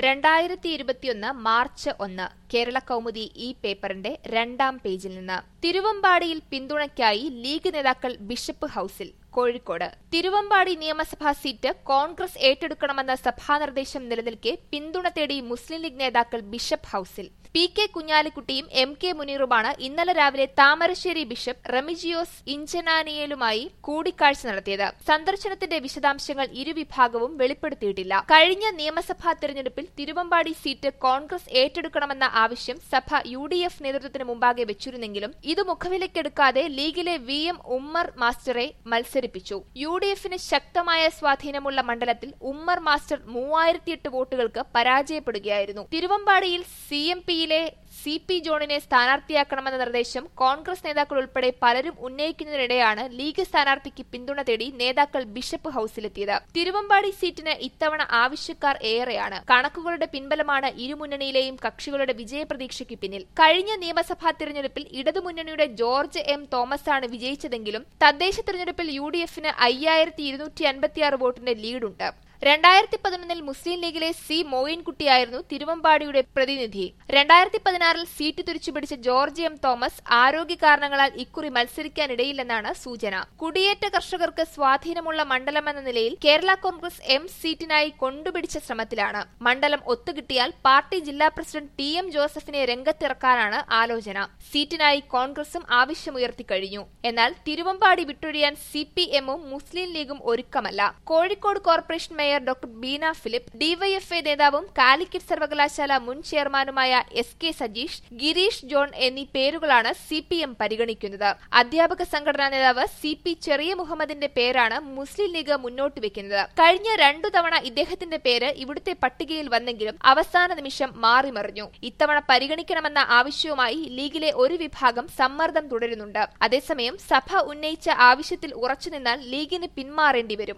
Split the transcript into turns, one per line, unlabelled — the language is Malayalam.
രണ്ടായിരത്തി ഇരുപത്തിയൊന്ന് മാർച്ച് ഒന്ന് കേരള കൗമുദി ഈ പേപ്പറിന്റെ രണ്ടാം പേജിൽ നിന്ന് തിരുവമ്പാടിയിൽ പിന്തുണയ്ക്കായി ലീഗ് നേതാക്കൾ ബിഷപ്പ് ഹൌസിൽ കോഴിക്കോട് തിരുവമ്പാടി നിയമസഭാ സീറ്റ് കോൺഗ്രസ് ഏറ്റെടുക്കണമെന്ന സഭാ നിർദ്ദേശം നിലനിൽക്കെ പിന്തുണ തേടി മുസ്ലിം ലീഗ് നേതാക്കൾ ബിഷപ്പ് ഹൌസിൽ പി കെ കുഞ്ഞാലിക്കുട്ടിയും എം കെ മുനീറുമാണ് ഇന്നലെ രാവിലെ താമരശ്ശേരി ബിഷപ്പ് റെമിജിയോസ് ഇഞ്ചനാനിയലുമായി കൂടിക്കാഴ്ച നടത്തിയത് സന്ദർശനത്തിന്റെ വിശദാംശങ്ങൾ ഇരുവിഭാഗവും വെളിപ്പെടുത്തിയിട്ടില്ല കഴിഞ്ഞ നിയമസഭാ തെരഞ്ഞെടുപ്പിൽ തിരുവമ്പാടി സീറ്റ് കോൺഗ്രസ് ഏറ്റെടുക്കണമെന്ന ആവശ്യം സഭ യു ഡി എഫ് നേതൃത്വത്തിന് മുമ്പാകെ വെച്ചിരുന്നെങ്കിലും ഇത് മുഖവിലക്കെടുക്കാതെ ലീഗിലെ വി എം ഉമ്മർ മാസ്റ്ററെ മത്സരിപ്പിച്ചു യു ഡി എഫിന് ശക്തമായ സ്വാധീനമുള്ള മണ്ഡലത്തിൽ ഉമ്മർ മാസ്റ്റർ മൂവായിരത്തിയെട്ട് വോട്ടുകൾക്ക് പരാജയപ്പെടുകയായിരുന്നു തിരുവമ്പാടിയിൽ സി എം പിയിലെ സി പി ജോണിനെ സ്ഥാനാർത്ഥിയാക്കണമെന്ന നിർദ്ദേശം കോൺഗ്രസ് നേതാക്കൾ ഉൾപ്പെടെ പലരും ഉന്നയിക്കുന്നതിനിടെയാണ് ലീഗ് സ്ഥാനാർത്ഥിക്ക് പിന്തുണ തേടി നേതാക്കൾ ബിഷപ്പ് ഹൌസിലെത്തിയത് തിരുവമ്പാടി സീറ്റിന് ഇത്തവണ ആവശ്യക്കാർ ഏറെയാണ് കണക്കുകളുടെ പിൻബലമാണ് ഇരുമുന്നണിയിലെയും കക്ഷികളുടെ വിജയപ്രതീക്ഷയ്ക്ക് പിന്നിൽ കഴിഞ്ഞ നിയമസഭാ തിരഞ്ഞെടുപ്പിൽ ഇടതുമുന്നണിയുടെ ജോർജ് എം തോമസാണ് വിജയിച്ചതെങ്കിലും തദ്ദേശ തിരഞ്ഞെടുപ്പിൽ യു ഡി എഫിന് അയ്യായിരത്തി ഇരുന്നൂറ്റി അൻപത്തിയാറ് വോട്ടിന്റെ ലീഡുണ്ട് രണ്ടായിരത്തി പതിനൊന്നിൽ മുസ്ലിം ലീഗിലെ സി മോയിൻകുട്ടിയായിരുന്നു തിരുവമ്പാടിയുടെ പ്രതിനിധി രണ്ടായിരത്തി പതിനാറിൽ സീറ്റ് തിരിച്ചുപിടിച്ച ജോർജ് എം തോമസ് ആരോഗ്യ കാരണങ്ങളാൽ ഇക്കുറി മത്സരിക്കാനിടയില്ലെന്നാണ് സൂചന കുടിയേറ്റ കർഷകർക്ക് സ്വാധീനമുള്ള മണ്ഡലമെന്ന നിലയിൽ കേരള കോൺഗ്രസ് എം സീറ്റിനായി കൊണ്ടുപിടിച്ച ശ്രമത്തിലാണ് മണ്ഡലം ഒത്തുകിട്ടിയാൽ പാർട്ടി ജില്ലാ പ്രസിഡന്റ് ടി എം ജോസഫിനെ രംഗത്തിറക്കാനാണ് ആലോചന സീറ്റിനായി കോൺഗ്രസും ആവശ്യമുയർത്തി കഴിഞ്ഞു എന്നാൽ തിരുവമ്പാടി വിട്ടൊഴിയാൻ സി പി എമ്മും മുസ്ലിം ലീഗും ഒരുക്കമല്ല Kozhikode corporation mayor doctor Beena Philip DYFI നേതാവും കാലിക്കറ്റ് സർവകലാശാല മുൻ ചെയർമാനുമായ S K Sajeesh Girish John എന്നീ പേരുകളാണ് സി പി എം പരിഗണിക്കുന്നത് അധ്യാപക സംഘടനാ നേതാവ് സി പി ചെറിയ മുഹമ്മദിന്റെ പേരാണ് മുസ്ലിം ലീഗ് മുന്നോട്ട് വെക്കുന്നത് കഴിഞ്ഞ രണ്ടു തവണ ഇദ്ദേഹത്തിന്റെ പേര് ഇവിടുത്തെ പട്ടികയിൽ വന്നെങ്കിലും അവസാന നിമിഷം മാറിമറിഞ്ഞു ഇത്തവണ പരിഗണിക്കണമെന്ന ആവശ്യവുമായി ലീഗിലെ ഒരു വിഭാഗം സമ്മർദ്ദം തുടരുന്നുണ്ട് അതേസമയം സഭ ഉന്നയിച്ച ആവശ്യത്തിൽ ഉറച്ചുനിന്നാൽ ലീഗിന് പിന്മാറേണ്ടി വരും